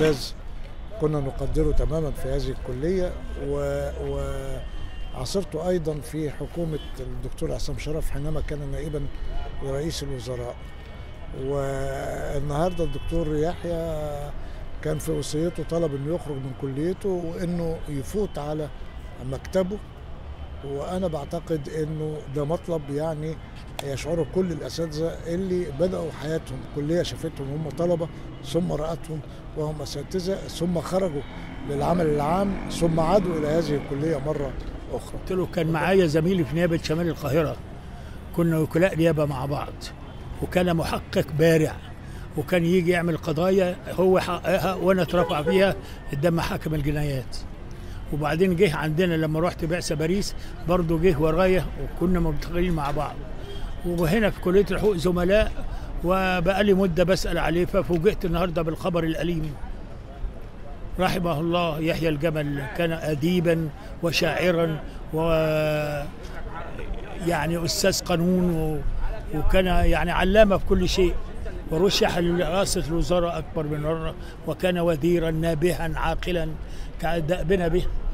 أستاذ كنا نقدره تماما في هذه الكلية و, و عاصرته أيضا في حكومة الدكتور عصام شرف حينما كان نائبا لرئيس الوزراء والنهارده الدكتور يحيى كان في وصيته طلب انه يخرج من كليته وانه يفوت على مكتبه وانا بعتقد انه ده مطلب يعني يشعره كل الاساتذه اللي بداوا حياتهم كليه شافتهم هم طلبه ثم راتهم وهم اساتذه ثم خرجوا للعمل العام ثم عادوا الى هذه الكليه مره اخرى قلت له كان معايا زميلي في نيابه شمال القاهره كنا وكلاء نيابه مع بعض وكان محقق بارع وكان يجي يعمل قضايا هو يحققها وانا اترفع فيها قدام محاكم الجنايات وبعدين جه عندنا لما رحت بعثه باريس برضه جه ورايا وكنا مشتغلين مع بعض وهنا في كليه الحقوق زملاء وبقالي مده بسال عليه ففوجئت النهارده بالخبر الاليم رحمه الله يحيى الجمل كان اديبا وشاعرا و يعني استاذ قانون و... وكان يعني علامه في كل شيء ورشح لرئاسه الوزراء اكبر من مره وكان وزيرا نابها عاقلا كدأبنا به